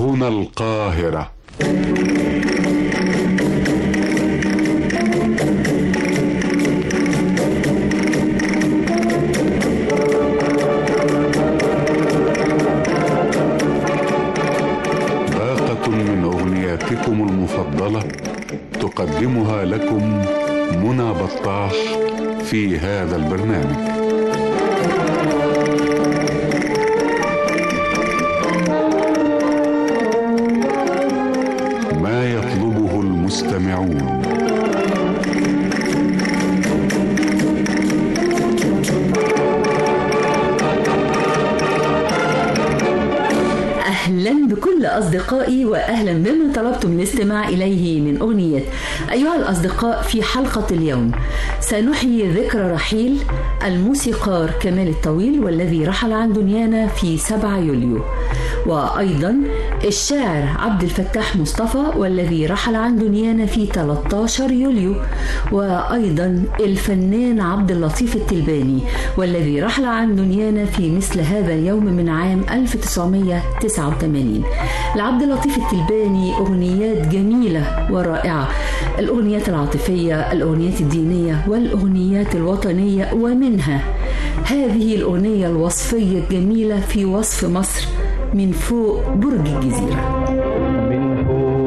هنا القاهرة باقة من أغنياتكم المفضلة تقدمها لكم منى بطاح في هذا البرنامج ما يطلبه المستمعون أهلا بكل أصدقائي وأهلا بما طلبتم الاستماع إليه من أغنية أيها الأصدقاء في حلقة اليوم سنحيي ذكرى رحيل الموسيقار كمال الطويل والذي رحل عن دنيانا في 7 يوليو وأيضا الشاعر عبد الفتاح مصطفى والذي رحل عن دنيانا في 13 يوليو وأيضا الفنان عبد اللطيف التلباني والذي رحل عن دنيانا في مثل هذا اليوم من عام 1989 لعبد اللطيف التلباني أغنيات جميلة ورائعة الأغنيات العاطفية الأغنيات الدينية والأغنيات الوطنية ومنها هذه الأغنية الوصفية الجميلة في وصف مصر من فوق برج الجزيرة من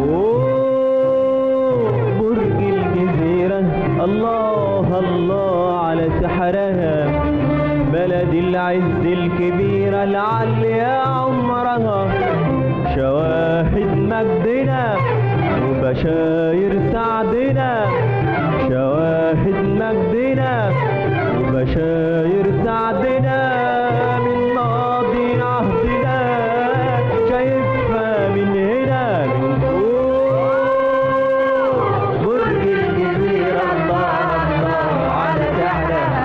فوق برج الجزيرة الله الله على سحرها بلد العز الكبيرة العالية عمرها شواهد مجدنا وبشاير سعدنا شواهد مجدنا وبشاير سعدنا من ماضي عهدنا شايفها من هنا من فوق برج الجزيرة الله الله على سحرها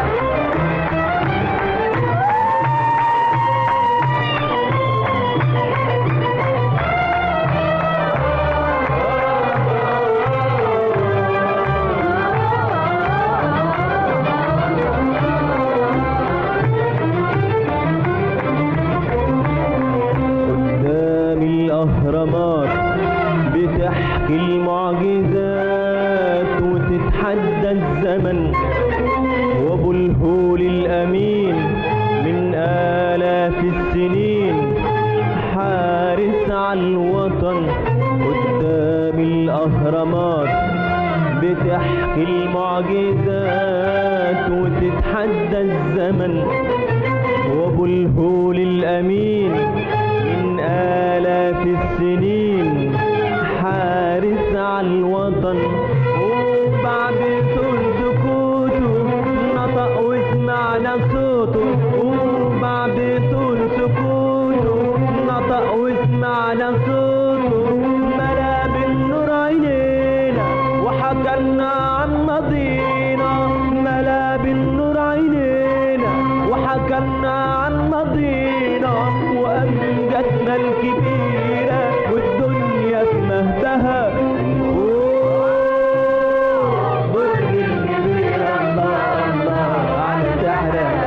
قدام الأهرامات بتحكي المعجزات وتتحدى الزمن وأبو الهول الأمين من آلاف السنين حارس على الوطن قدام الأهرامات بتحكي المعجزات وتتحدى الزمن وابو الهول الامين من الاف السنين حارس على الوطن وبعد طول سكوته نطق وسمعنا صوته وبعد طول سكوته نطق وسمعنا صوته ملا بالنور عينينا وحكلنا عن ماضينا ملا بالنور عينينا وحكلنا عن ماضينا وأمجادنا الكبيرة والدنيا في مهدها أوه، برج الجزيرة الله الله على سحرها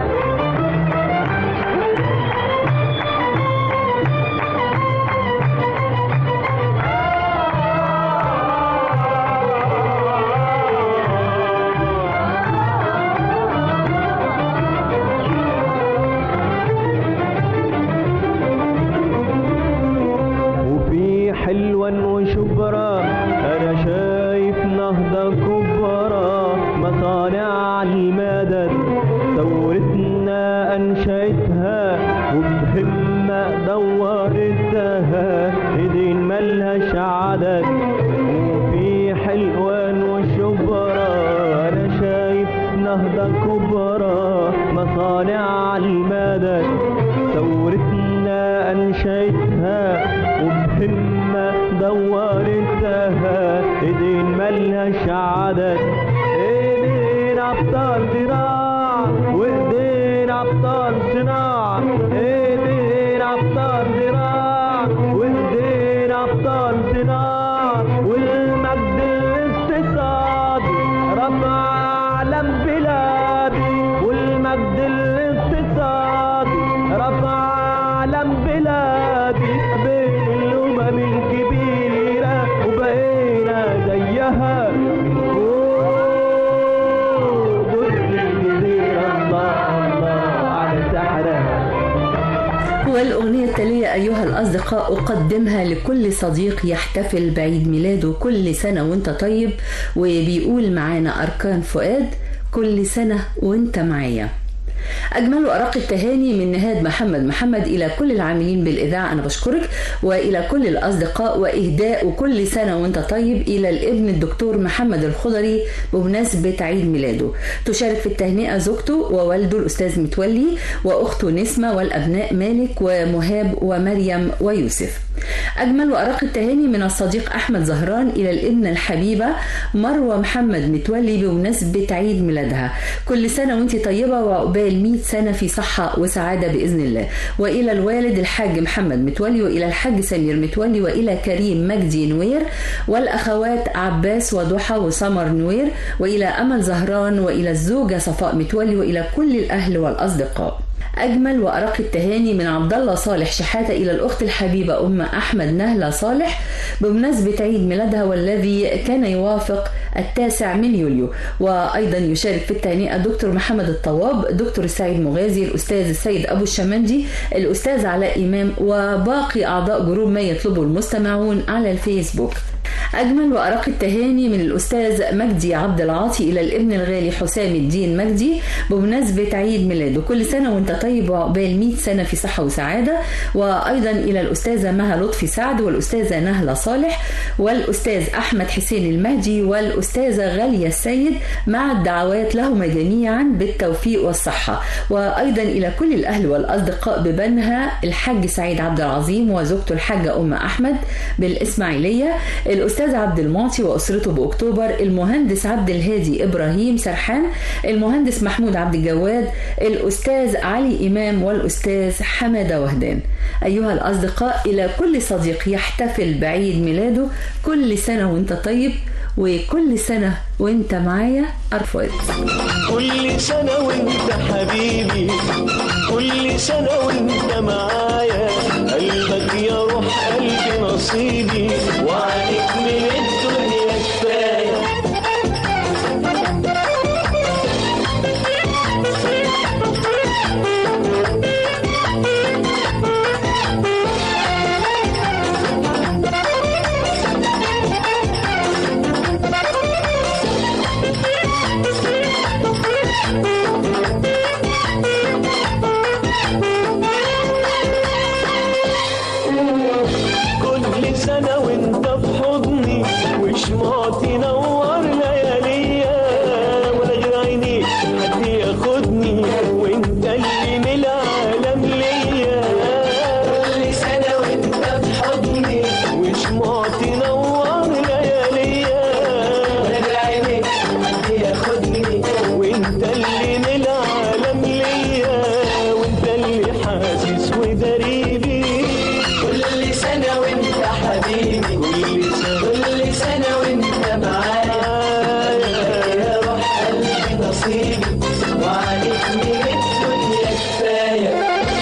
وفي حلوة وشبرا انا شايف نهضة كبرى مصانع المدد ثورتنا انشأتها وبهمة دورتها ايدين ملهاش عدد وفي حلوان وشبرا انا شايف نهضة كبرى مصانع المدد ثورتنا انشأتها وبهمة دورتها ايدين ملهاش عدد ايدين ابطال زراعة وايدين ابطال صناعة ايدين ابطال زراعة وايدين ابطال صناعة والمجد الاقتصادي رفع علم بلادي والمجد الاقتصادي رفع علم بلادي بين الامم الأصدقاء أقدمها لكل صديق يحتفل بعيد ميلاده كل سنة وانت طيب وبيقول معانا أركان فؤاد كل سنة وانت معايا أجمل وأرق التهاني من نهاد محمد محمد إلى كل العاملين بالإذاعة أنا بشكرك وإلى كل الأصدقاء وإهداء وكل سنة وأنت طيب إلى الابن الدكتور محمد الخضري بمناسبة عيد ميلاده تشارك في التهنئة زوجته ووالده الأستاذ متولي وأخته نسمة والأبناء مالك ومهاب ومريم ويوسف أجمل وأرق التهاني من الصديق أحمد زهران إلى الابنة الحبيبة مروة محمد متولي بمناسبة عيد ميلادها كل سنة وانت طيبة وعقبال 100 سنة في صحة وسعادة بإذن الله وإلى الوالد الحاج محمد متولي وإلى الحاج سمير متولي وإلى كريم مجدي نوير والأخوات عباس وضحى وسمر نوير وإلى أمل زهران وإلى الزوجة صفاء متولي وإلى كل الأهل والأصدقاء أجمل وأرق التهاني من عبد الله صالح شحاتة إلى الأخت الحبيبة أم أحمد نهلة صالح بمناسبة عيد ميلادها والذي كان يوافق التاسع من يوليو وأيضا يشارك في التهنئة دكتور محمد الطواب دكتور السيد مغازي الأستاذ السيد أبو الشمندي الأستاذ علاء إمام وباقي أعضاء جروب ما يطلبه المستمعون على الفيسبوك أجمل وأرق التهاني من الأستاذ مجدي عبد العاطي إلى الابن الغالي حسام الدين مجدي بمناسبة عيد ميلاده كل سنة وأنت طيب وعقبال 100 سنة في صحة وسعادة وأيضا إلى الأستاذة مها لطفي سعد والأستاذة نهلة صالح والأستاذ أحمد حسين المهدي والأستاذة غالية السيد مع الدعوات لهما جميعا بالتوفيق والصحة وأيضا إلى كل الأهل والأصدقاء ببنها الحاج سعيد عبد العظيم وزوجته الحاجة أم أحمد بالإسماعيلية الأستاذ عبد المعطي وأسرته بأكتوبر المهندس عبد الهادي إبراهيم سرحان المهندس محمود عبد الجواد الأستاذ علي إمام والأستاذ حمادة وهدان أيها الأصدقاء إلى كل صديق يحتفل بعيد ميلاده كل سنة وانت طيب وكل سنة وانت معايا أرفض كل سنة وانت حبيبي كل سنة وانت معايا قلبك يا روح قلبي نصيبي وعليك من الدنيا كفاية كل سنة وانت في حضني وشمعت نور لياليا ولا غير عينيك حد ياخدني وانت اللي من العالم ليا كل سنة وانت في حضني وشمعت نور لياليا ولا غير عينيك حد ياخدني وانت اللي من العالم ليا وانت اللي حاسس ودريبي كل سنة وانت حبيبي كل سنة كل سنة وانت معايا يا روح قلبي نصيبي وعليك من الدنيا كفاية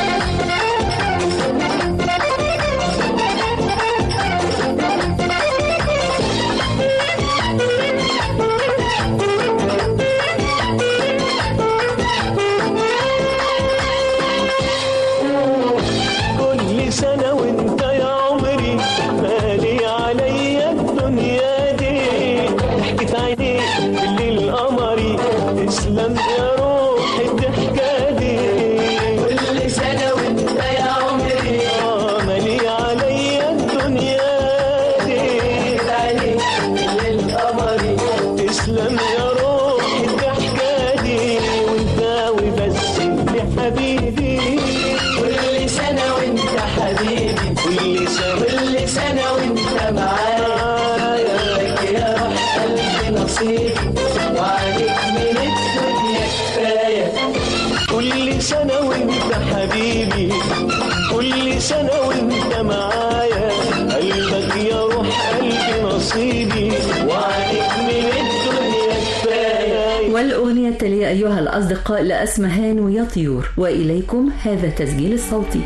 كل سنة وانت يا عمري مالي عليا الدنيا دي ضحكت عينيك بالليل قمري تسلم يا روحي الضحكة دي كل سنة وانت يا عمري اه مالي عليا الدنيا دي ضحكت عينيك بالليل قمري تسلم يا روحي الضحكة دي وانت وبس انت حبيبي كل سنة وانت حبيبي كل سنة كل سنة وانت معايا لك يا روح قلبي نصيبي وعليك من الدنيا كفاية كل سنة وانت حبيبي كل سنة وانت معايا قلبك يا روح قلبي نصيبي وعليك من الدنيا كفاية والأغنية التالية أيها الأصدقاء لأسمهان ويا طيور وإليكم هذا التسجيل الصوتي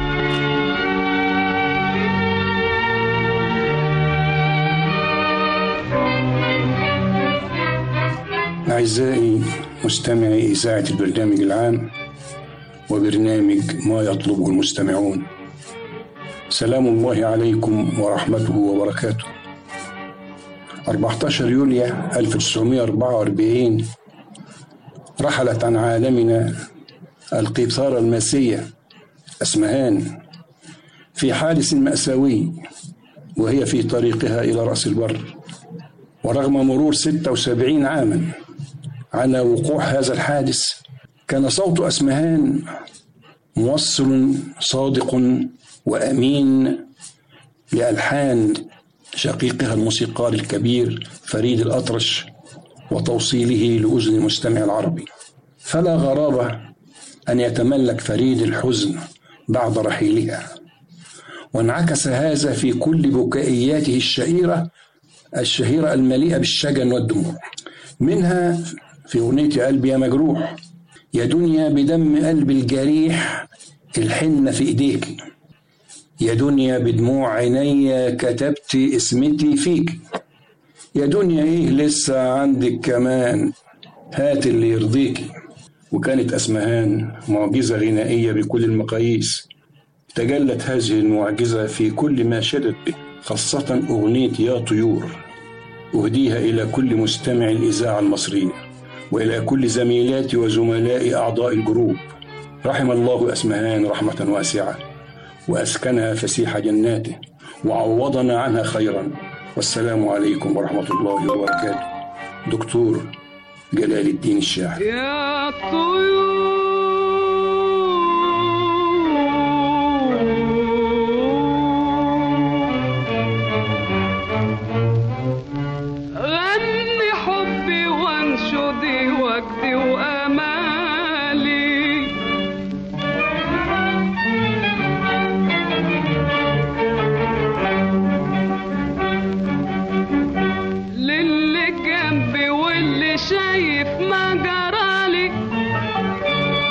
أعزائي مستمعي إذاعة البرنامج العام وبرنامج ما يطلبه المستمعون سلام الله عليكم ورحمته وبركاته 14 يوليو 1944 رحلت عن عالمنا القيثارة الماسية أسمهان في حادث مأساوي وهي في طريقها إلى رأس البر ورغم مرور 76 عاما على وقوع هذا الحادث كان صوت أسمهان موصل صادق وأمين لألحان شقيقها الموسيقار الكبير فريد الأطرش وتوصيله لأذن المستمع العربي فلا غرابة أن يتملك فريد الحزن بعد رحيلها وانعكس هذا في كل بكائياته الشهيرة الشهيرة المليئة بالشجن والدموع منها في أغنية قلبي يا مجروح يا دنيا بدم قلبي الجريح الحنة في إيديك يا دنيا بدموع عينيا كتبت اسمتي فيك يا دنيا ايه لسه عندك كمان هات اللي يرضيكي وكانت اسمهان معجزة غنائية بكل المقاييس تجلت هذه المعجزة في كل ما شدت به خاصة أغنية يا طيور أهديها إلى كل مستمع الإذاعة المصرية وإلى كل زميلاتي وزملائي أعضاء الجروب رحم الله أسمهان رحمة واسعة وأسكنها فسيح جناته وعوضنا عنها خيرا والسلام عليكم ورحمة الله وبركاته دكتور جلال الدين الشاعر يا طيور غني حبي وانشدي وجدي وامالي للي جنبي واللي شايف ما جرالي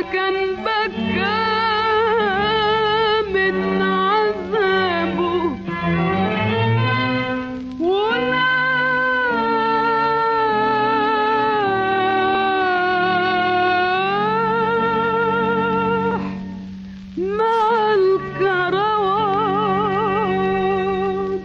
كان بكى من عذابه ولاح مع الكروان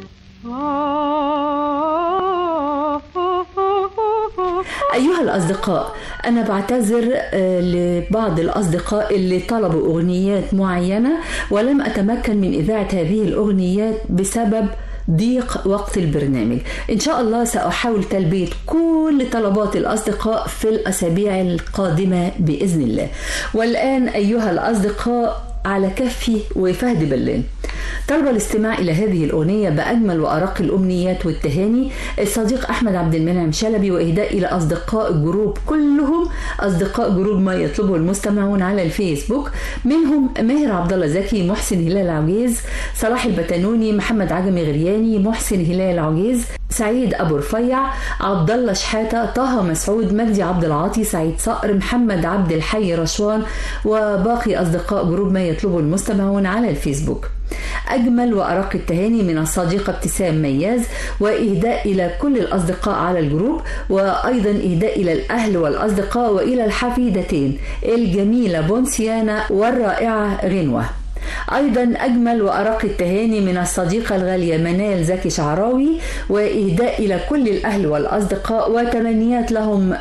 أيها الأصدقاء أنا بعتذر آه، لبعض الأصدقاء اللي طلبوا أغنيات معينة ولم أتمكن من إذاعة هذه الأغنيات بسبب ضيق وقت البرنامج إن شاء الله سأحاول تلبية كل طلبات الأصدقاء في الأسابيع القادمة بإذن الله والآن أيها الأصدقاء على كفي وفهد بلان طلب الاستماع إلى هذه الأغنية بأجمل وأرق الأمنيات والتهاني الصديق أحمد عبد المنعم شلبي وإهداء إلى أصدقاء الجروب كلهم أصدقاء جروب ما يطلبه المستمعون على الفيسبوك منهم ماهر عبد الله زكي محسن هلال عجيز صلاح البتنوني محمد عجمي غرياني محسن هلال عجيز سعيد أبو رفيع عبد الله شحاتة طه مسعود مجدي عبد العاطي سعيد صقر محمد عبد الحي رشوان وباقي أصدقاء جروب ما يطلبه المستمعون على الفيسبوك أجمل وأرق التهاني من الصديقة ابتسام مياز وإهداء إلى كل الأصدقاء على الجروب وأيضا إهداء إلى الأهل والأصدقاء وإلى الحفيدتين الجميلة بونسيانا والرائعة غنوة أيضا أجمل وأرق التهاني من الصديقة الغالية منال زكي شعراوي وإهداء إلى كل الأهل والأصدقاء وتمنيات لهم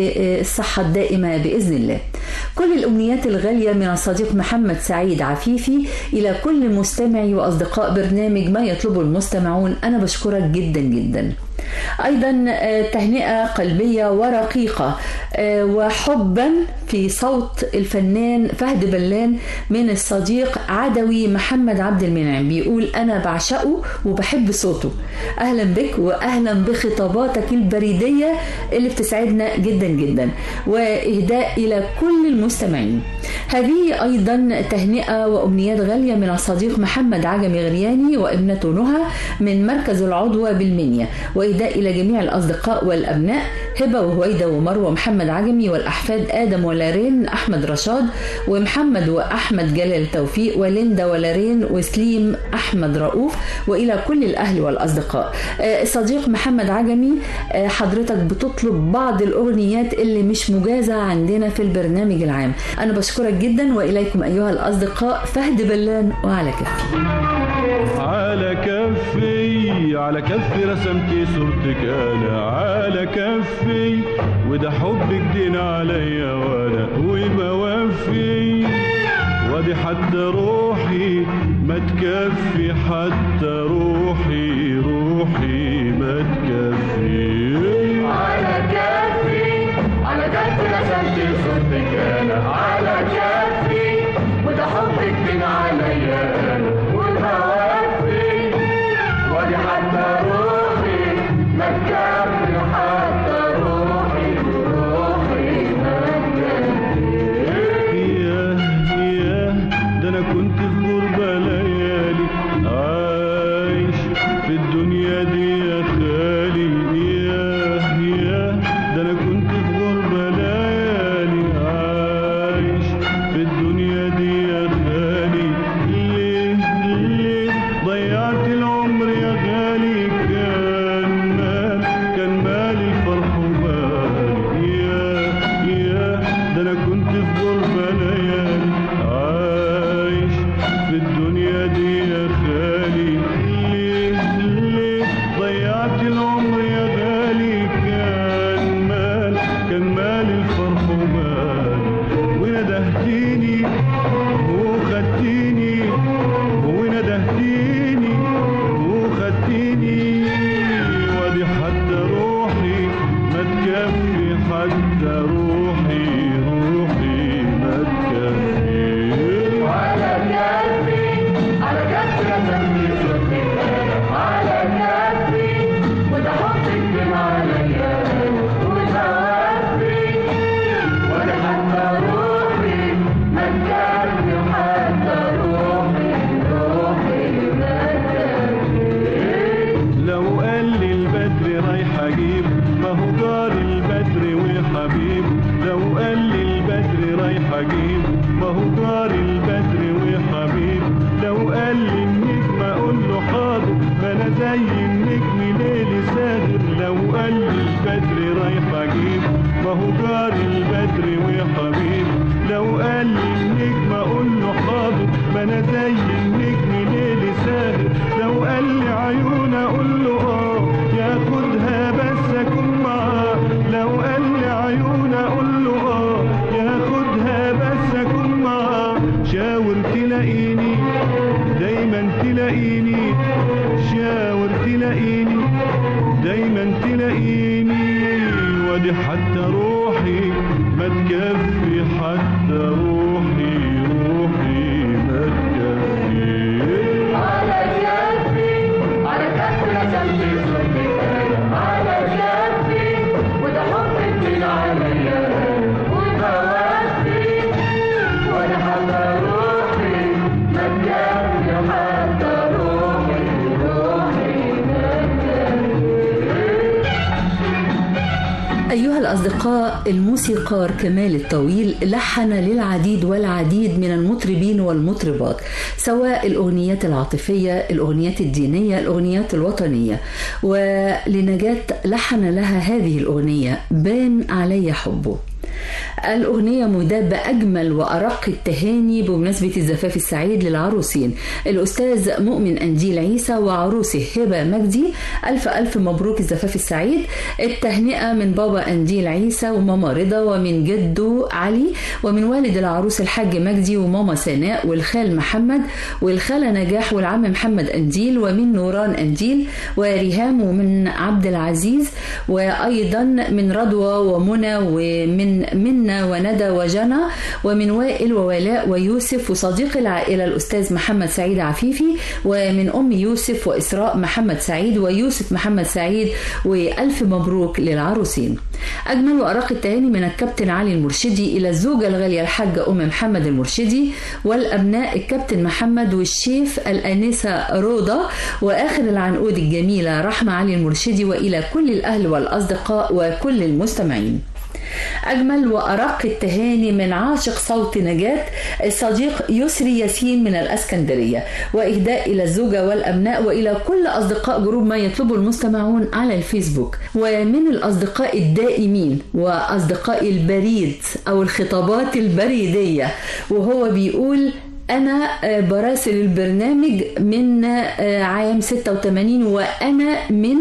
بالصحة الدائمة بإذن الله كل الأمنيات الغالية من الصديق محمد سعيد عفيفي إلى كل مستمعي وأصدقاء برنامج ما يطلبه المستمعون أنا بشكرك جدا جدا أيضا آه، تهنئة قلبية ورقيقة آه، وحبا في صوت الفنان فهد بلان من الصديق عدوي محمد عبد المنعم بيقول أنا بعشقه وبحب صوته أهلا بك وأهلا بخطاباتك البريدية اللي بتسعدنا جدا جدا وإهداء إلى كل المستمعين هذه أيضا تهنئة وأمنيات غالية من الصديق محمد عجمي غرياني وابنته نهى من مركز العضوة بالمنيا وإهداء إلى جميع الأصدقاء والأبناء هبة وهويدة ومروة محمد عجمي والأحفاد آدم ولارين أحمد رشاد ومحمد وأحمد جلال توفيق وليندا ولارين وسليم أحمد رؤوف وإلى كل الأهل والأصدقاء آه، الصديق محمد عجمي آه، حضرتك بتطلب بعض الأغنيات اللي مش مجازة عندنا في البرنامج العام أنا بشكرك جدا وإليكم أيها الأصدقاء فهد بلان وعلى كفي على كفي على كفي رسمتي صورتك انا على كفي وده حبك دين عليا وانا وما وفي وادي حتى روحي ما تكفي حتى روحي روحي ما تكفي على كفي على كفي رسمت صورتك انا على كفي وده حبك بين عليا انا والهوافي ودي حتى روحي ما تكفي حتى روحي روحي ما تكفي ياه ياه ده انا كنت في غربة ليالي عايش في الدنيا دي يا خالي ياه ياه ده انا كنت في غربة ليالي عايش في الدنيا دي يا خالي ليه ليه ضيعت العمر يا غالي كان مال كان مالي الفرح ومالي ياه ياه ده انا كنت في غربة ليالي عايش في الدنيا دي يا خالي ليه ليه ضيعت العمر يا غالي كان مال كان مالي الفرح ومالي وندهتيني وخدتيني وندهتيني وخدتيني وادي حتى روحي ما تكفي حتى روحي روحي ما تكفي على كفي على كفي اجيب ما هو جار البدر وحبيب لو قال لي النجم اقول له حاضر ما انا زي النجم ليلي ساهر لو قال لي البدر رايح اجيب ما هو جار البدر وحبيب لو قال لي النجم اقول له حاضر ما انا زي النجم ليلي ساهر لو قال لي عيون اقول له اه ياخدها بس اكون معاه لو قال لي عيون اقول له اه ياخدها بس اكون معاه شاور تلاقيني دايما تلاقيني شاور تلاقيني دايما تلاقيني وادي حتى روحي ما تكفي حتى روحي روحي ما تكفي أيها الأصدقاء الموسيقار كمال الطويل لحن للعديد والعديد من المطربين والمطربات سواء الأغنيات العاطفية الأغنيات الدينية الأغنيات الوطنية ولنجاة لحن لها هذه الأغنية بان علي حبه الأغنية مهداة بأجمل وأرق التهاني بمناسبة الزفاف السعيد للعروسين الأستاذ مؤمن أنجيل عيسى وعروسه هبة مجدي ألف ألف مبروك الزفاف السعيد التهنئة من بابا أنجيل عيسى وماما رضا ومن جده علي ومن والد العروس الحاج مجدي وماما سناء والخال محمد والخالة نجاح والعم محمد أنجيل ومن نوران أنجيل وريهام ومن عبد العزيز وأيضا من رضوى ومنى ومن منا وندى وجنى ومن وائل وولاء ويوسف وصديق العائلة الأستاذ محمد سعيد عفيفي ومن أم يوسف وإسراء محمد سعيد ويوسف محمد سعيد وألف مبروك للعروسين أجمل وأرق التهاني من الكابتن علي المرشدي إلى الزوجة الغالية الحاجة أم محمد المرشدي والأبناء الكابتن محمد والشيف الأنسة روضة وآخر العنقود الجميلة رحمة علي المرشدي وإلى كل الأهل والأصدقاء وكل المستمعين أجمل وأرق التهاني من عاشق صوت نجاة الصديق يسري ياسين من الأسكندرية وإهداء إلى الزوجة والأبناء وإلى كل أصدقاء جروب ما يطلبه المستمعون على الفيسبوك ومن الأصدقاء الدائمين وأصدقاء البريد أو الخطابات البريدية وهو بيقول أنا براسل البرنامج من عام 86 وأنا من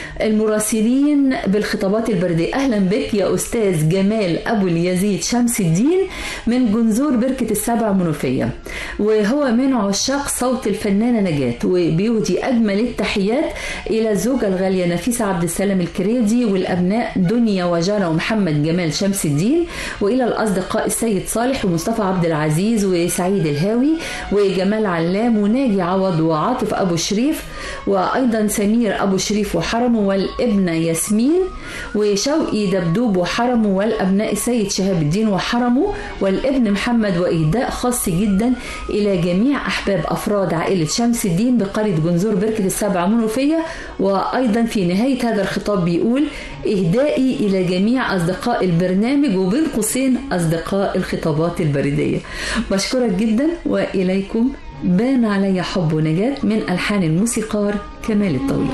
المراسلين بالخطابات البريدية أهلا بك يا أستاذ جمال أبو اليزيد شمس الدين من جنزور بركة السبع منوفية وهو من عشاق صوت الفنانة نجاة وبيهدي أجمل التحيات إلى الزوجة الغالية نفيسة عبد السلام الكريدي والأبناء دنيا وجانا ومحمد جمال شمس الدين وإلى الأصدقاء السيد صالح ومصطفى عبد العزيز وسعيد الهاوي وجمال علام وناجي عوض وعاطف أبو شريف وأيضا سمير أبو شريف وحرمه والابنة ياسمين وشوقي دبدوب وحرمه والأبناء السيد شهاب الدين وحرمه والابن محمد وإهداء خاص جدا إلى جميع أحباب أفراد عائلة شمس الدين بقرية جنزور بركة السبع منوفية وأيضا في نهاية هذا الخطاب بيقول إهدائي إلى جميع أصدقاء البرنامج وبين قوسين أصدقاء الخطابات البريدية بشكرك جدا وإليكم بان علي حب نجاة من ألحان الموسيقار كمال الطويل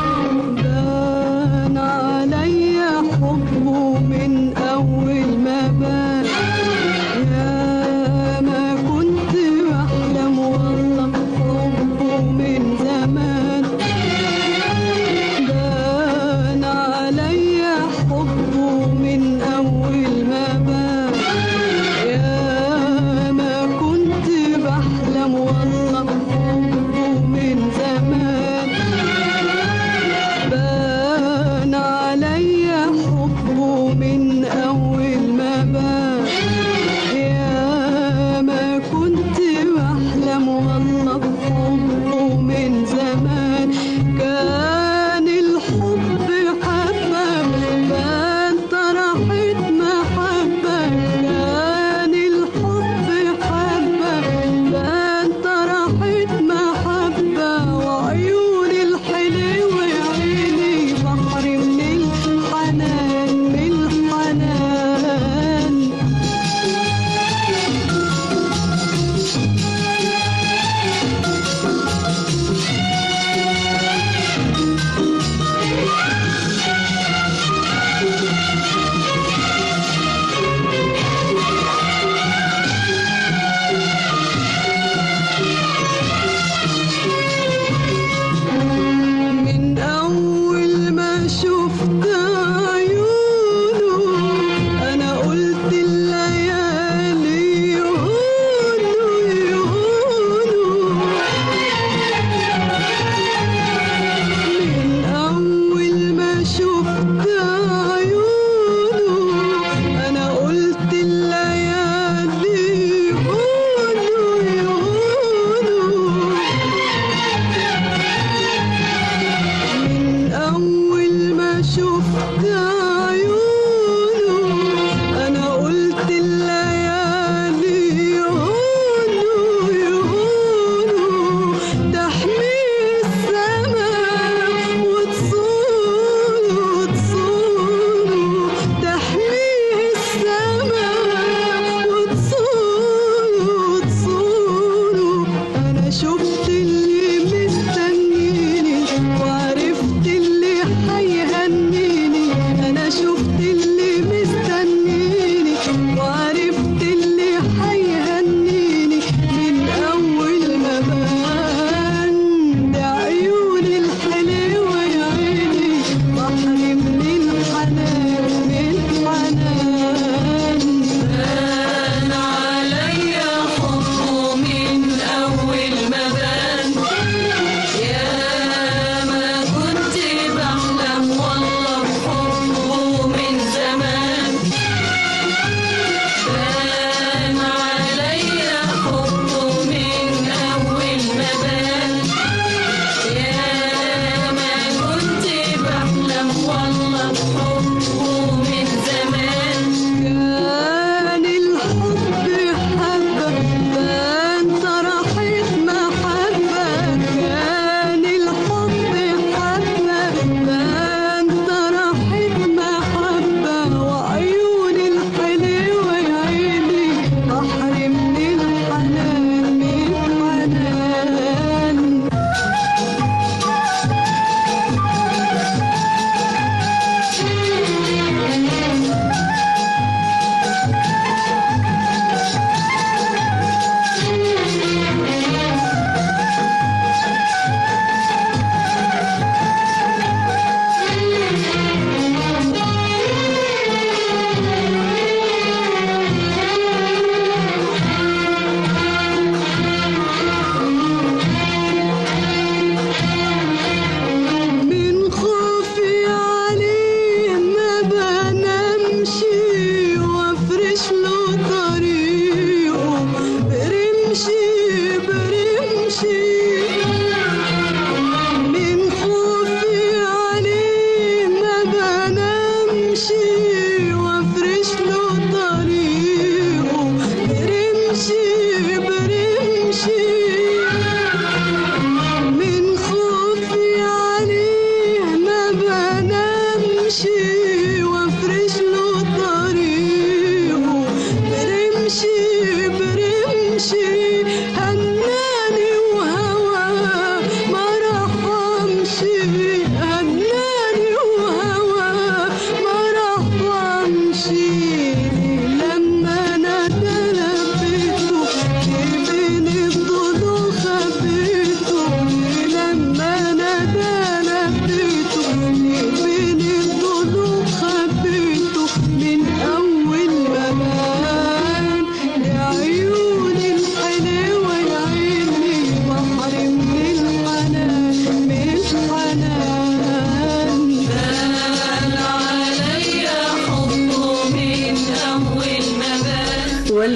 بان علي حبه من أول ما بان يا ما كنت بحلم والله حبه من زمان بان علي حبه من أول ما بان يا ما كنت بحلم والله حبه من زمان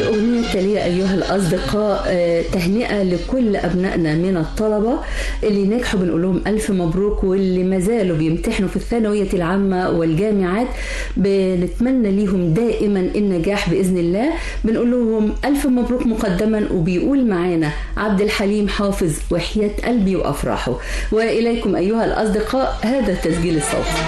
والأغنية التالية أيها الأصدقاء آه، تهنئة لكل أبنائنا من الطلبة اللي نجحوا بنقول لهم ألف مبروك واللي ما زالوا بيمتحنوا في الثانوية العامة والجامعات بنتمنى ليهم دائما النجاح بإذن الله بنقول لهم ألف مبروك مقدما وبيقول معانا عبد الحليم حافظ وحياة قلبي وأفراحه وإليكم أيها الأصدقاء هذا التسجيل الصوتي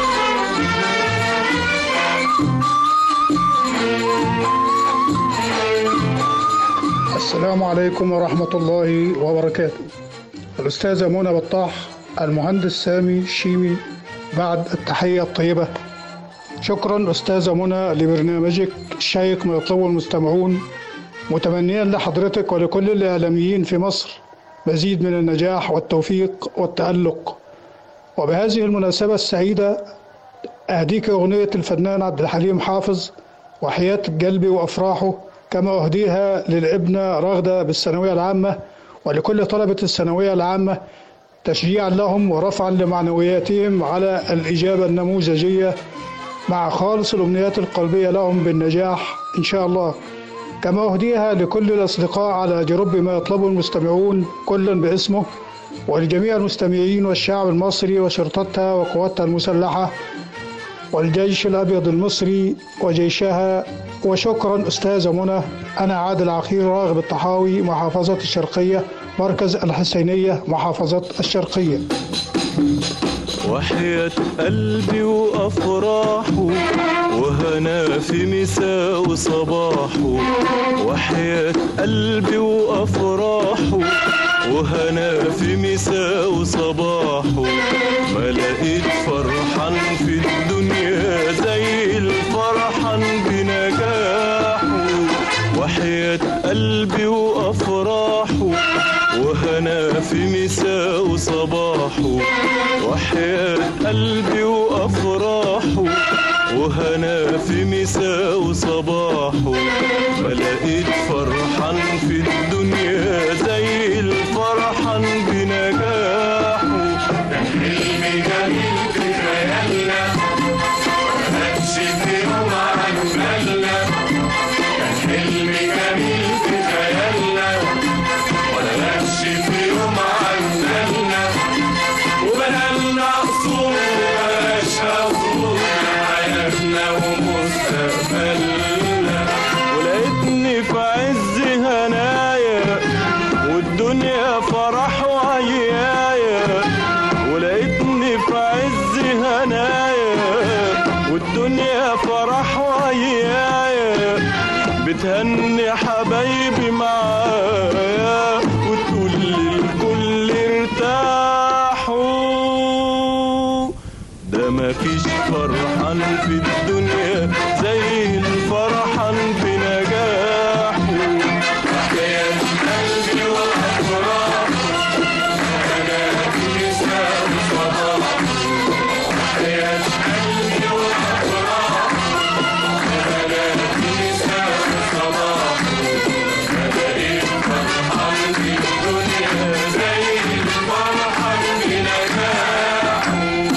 السلام عليكم ورحمة الله وبركاته الأستاذة منى بطاح المهندس سامي شيمي بعد التحية الطيبة شكرا أستاذة منى لبرنامجك الشيق ما يطلبه المستمعون متمنيا لحضرتك ولكل الإعلاميين في مصر مزيد من النجاح والتوفيق والتألق وبهذه المناسبة السعيدة أهديك أغنية الفنان عبد الحليم حافظ وحياة قلبي وأفراحه كما أهديها للابنة رغدة بالثانوية العامة ولكل طلبة الثانوية العامة تشجيعا لهم ورفعا لمعنوياتهم على الإجابة النموذجية مع خالص الأمنيات القلبية لهم بالنجاح إن شاء الله كما أهديها لكل الأصدقاء على جرب ما يطلبه المستمعون كلا باسمه ولجميع المستمعين والشعب المصري وشرطتها وقواتها المسلحة والجيش الأبيض المصري وجيشها وشكرا أستاذة منى أنا عادل عقيل راغب الطحاوي محافظة الشرقية مركز الحسينية محافظة الشرقية وحياة قلبي وأفراحه وهنا في مساء وصباحه وحياة قلبي وأفراحه وهنا في مساء وصباحه ما لقيت فرحان في الدنيا زي الفرحان بنجاحه وحياة قلبي وأفراحه وهنا في مساء وصباحه وحياة قلبي وأفراحه وهنا في مساء وصباحه ما لقيت فرحان في الدنيا زي الفرحان بنجاحه كان حلم جميل في خيالنا ماتش في يوم عن بالنا كان حلم جميل في خيالنا ولا نفش في يوم عنا وبنالنا قصور وبلاش قصور حياتنا ومستقبلنا ولقيتني في عز هنايا والدنيا فرح وعيايا ولقيتني في عز هنايا والدنيا فرح وعيايا بتهني حبايبي معايا وتقول للكل ارتاحوا ده مفيش فرحان في الدنيا زي الفرحان بنجاحه حكاية قلبي وأفراح أنا نساء وصباح حكاية قلبي وأفراح أنا نساء وصباح بقيت فرحان في الدنيا زي الفرحان بنجاحه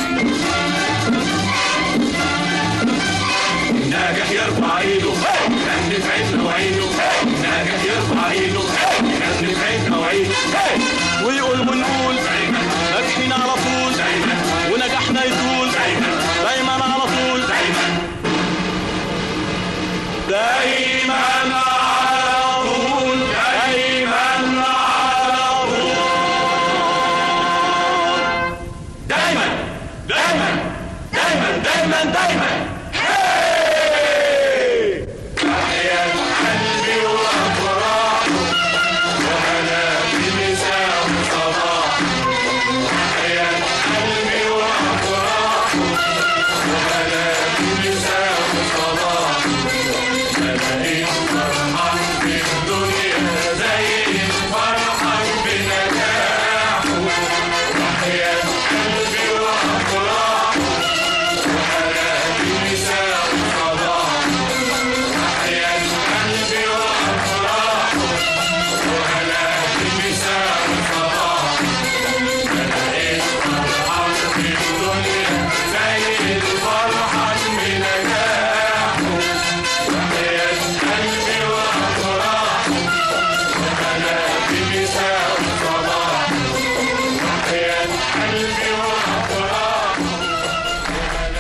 ناجح يرفع ايده يغني في عيننا وعينه ناجح يرفع ايده يغني في عيننا وعينه ويقول ونقول ناجحين على طول ونجاحنا يطول دايما على طول دايما على طول دايما على طول دايما دايما دايما دايما دايما هاي! تحية قلبي وأفراحه وهنا في مساء وصباح تحية قلبي وأفراحه وهنا في مساء وصباح أنا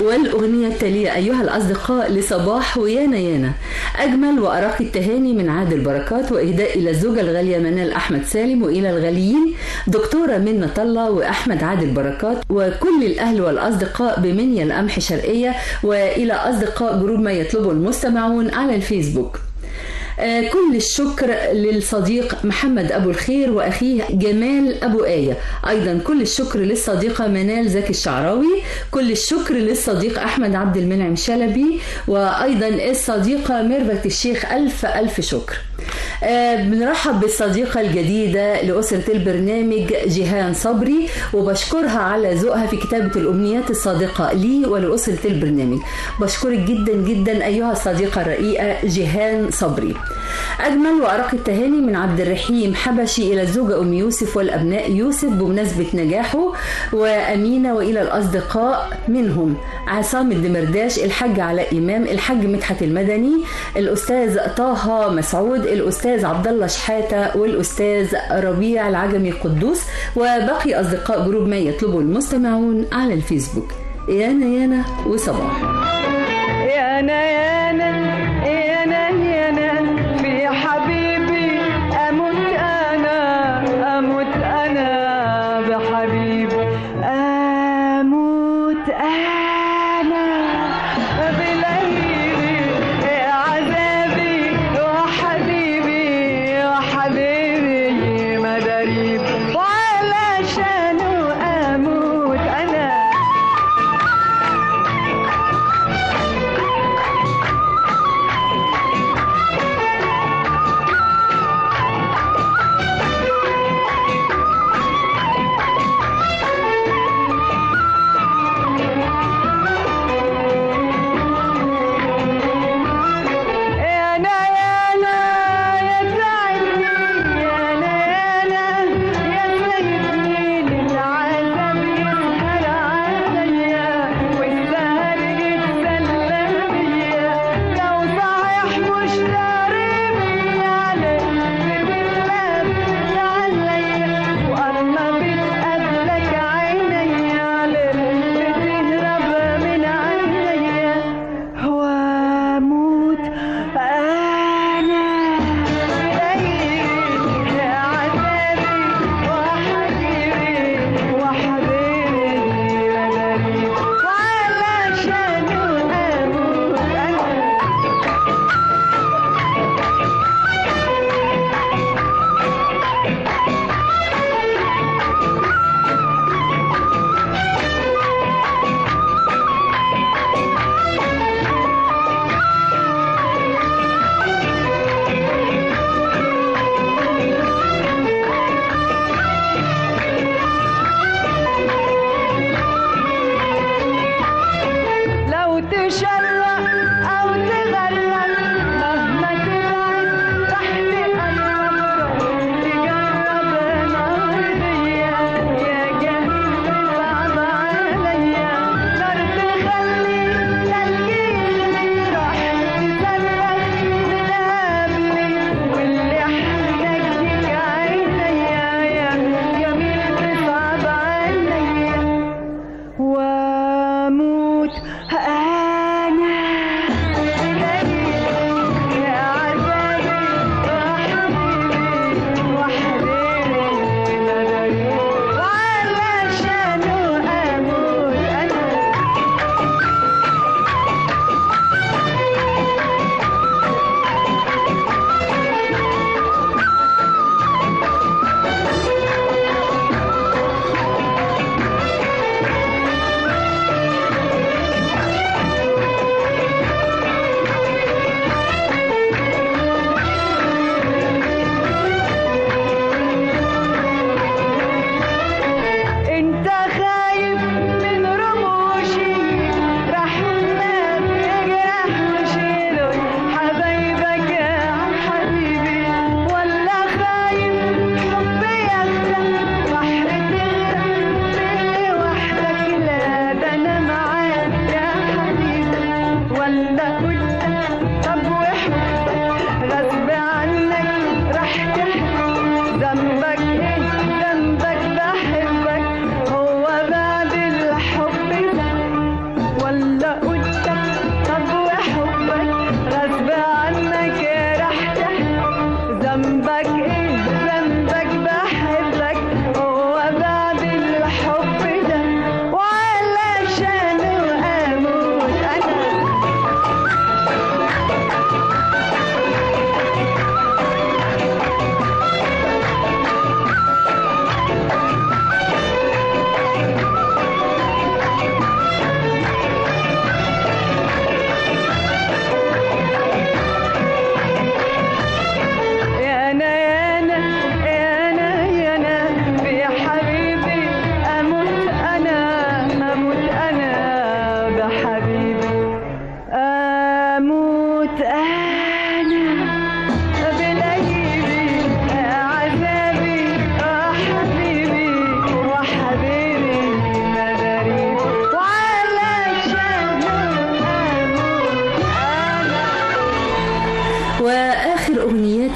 والأغنية التالية أيها الأصدقاء لصباح ويانا يانا أجمل وأرق التهاني من عادل بركات وإهداء إلى الزوجة الغالية منال أحمد سالم وإلى الغاليين دكتورة منة الله وأحمد عادل بركات وكل الأهل والأصدقاء بمنيا القمح شرقية وإلى أصدقاء جروب ما يطلبه المستمعون على الفيسبوك آه، كل الشكر للصديق محمد أبو الخير وأخيه جمال أبو آية أيضا كل الشكر للصديقة منال زكي الشعراوي كل الشكر للصديق أحمد عبد المنعم شلبي وأيضا الصديقة ميرفت الشيخ ألف ألف شكر آه، بنرحب بالصديقة الجديدة لأسرة البرنامج جيهان صبري وبشكرها على ذوقها في كتابة الأمنيات الصادقة لي ولأسرة البرنامج بشكرك جدا جدا أيها الصديقة الرقيقة جيهان صبري أجمل وأرق التهاني من عبد الرحيم حبشي إلى الزوجة أم يوسف والأبناء يوسف بمناسبة نجاحه وأمينة وإلى الأصدقاء منهم عصام الدمرداش الحاج علاء إمام الحاج مدحت المدني الأستاذ طه مسعود الأستاذ عبد الله شحاتة والأستاذ ربيع العجمي القدوس وبقي أصدقاء جروب ما يطلبه المستمعون على الفيسبوك يانا يانا وصباح يانا يانا يانا يانا في حبيبي أموت أنا أموت أنا بحبيبي أموت أنا بلهيبي عذابي وحبيبي وحبيبي مداريب وعلشانه أموت أنا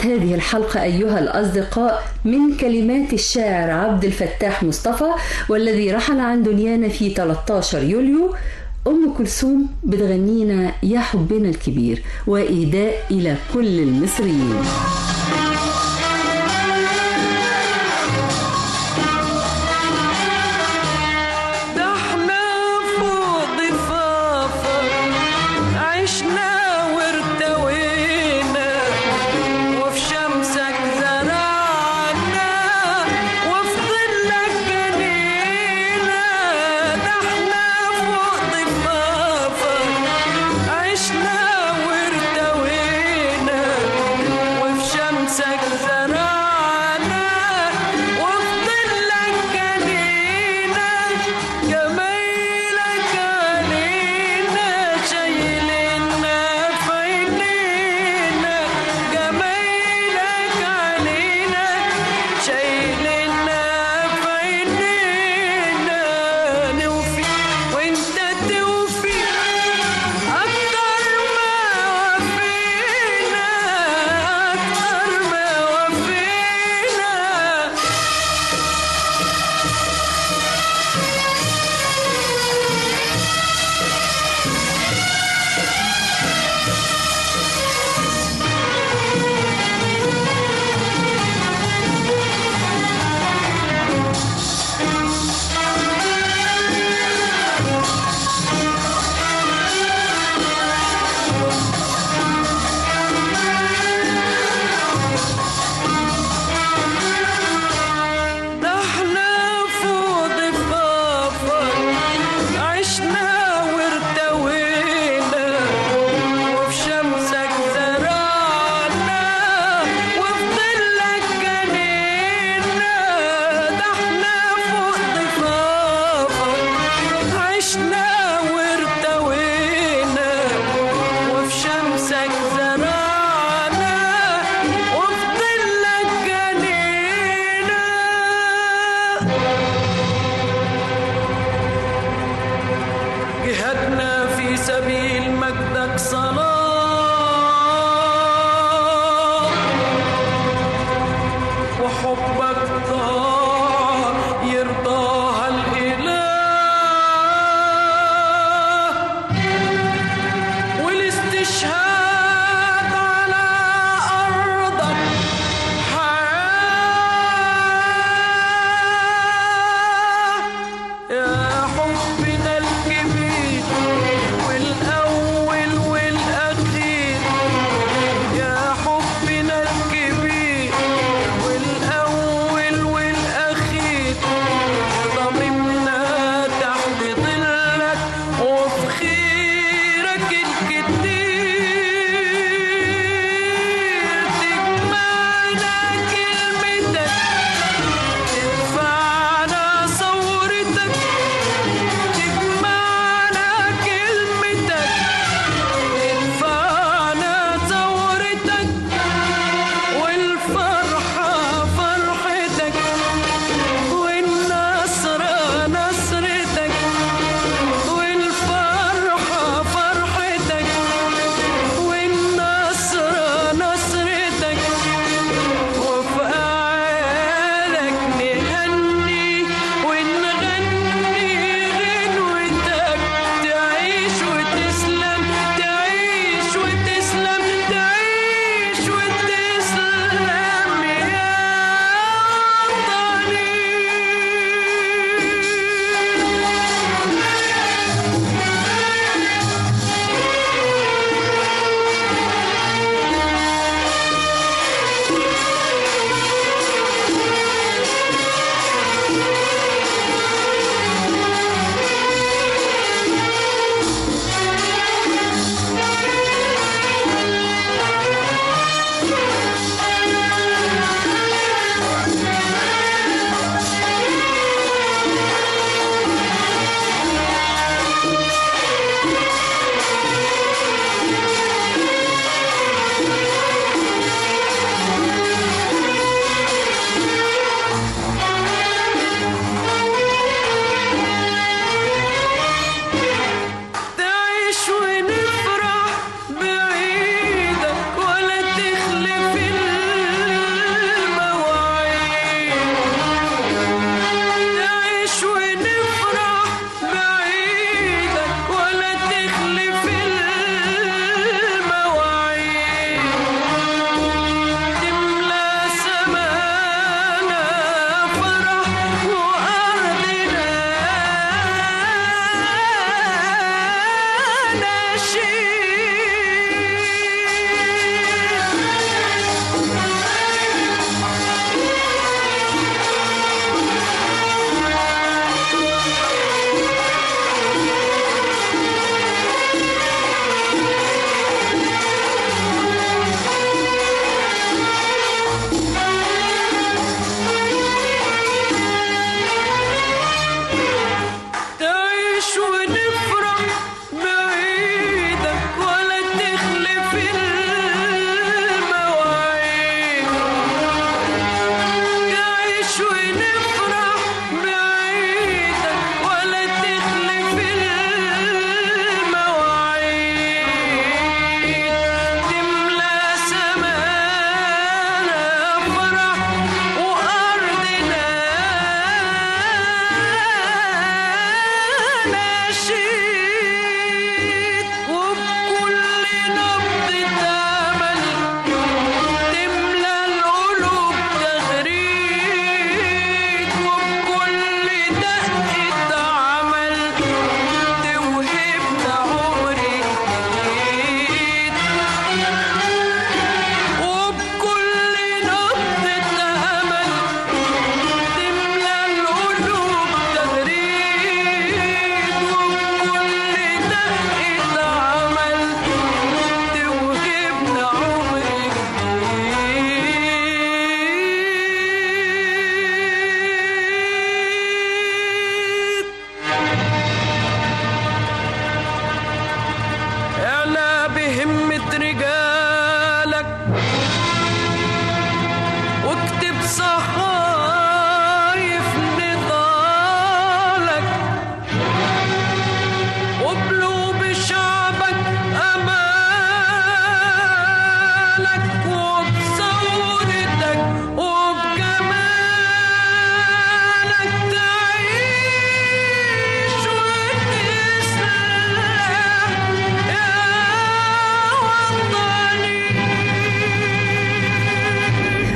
هذه الحلقة أيها الأصدقاء من كلمات الشاعر عبد الفتاح مصطفى والذي رحل عن دنيانا في 13 يوليو أم كلثوم بتغنينا يا حبنا الكبير وإهداء إلى كل المصريين ده احنا فوق ضفافة عشنا وارتوينا وفي شمسك زرعنا وفي ظلك جنينا ده احنا فوق ضفافة عشنا وارتوينا وفي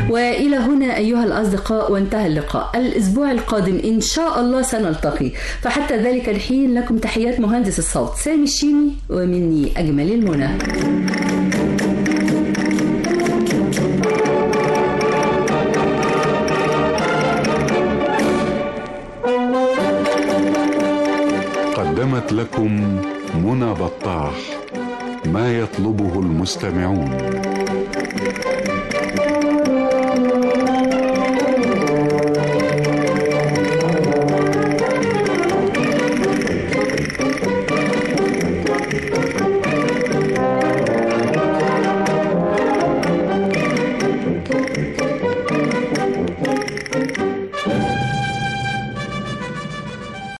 والى هنا ايها الاصدقاء وانتهى اللقاء الاسبوع القادم ان شاء الله سنلتقي فحتى ذلك الحين لكم تحيات مهندس الصوت سامي الشيمي ومني اجمل المنى قدمت لكم منى بطاح ما يطلبه المستمعون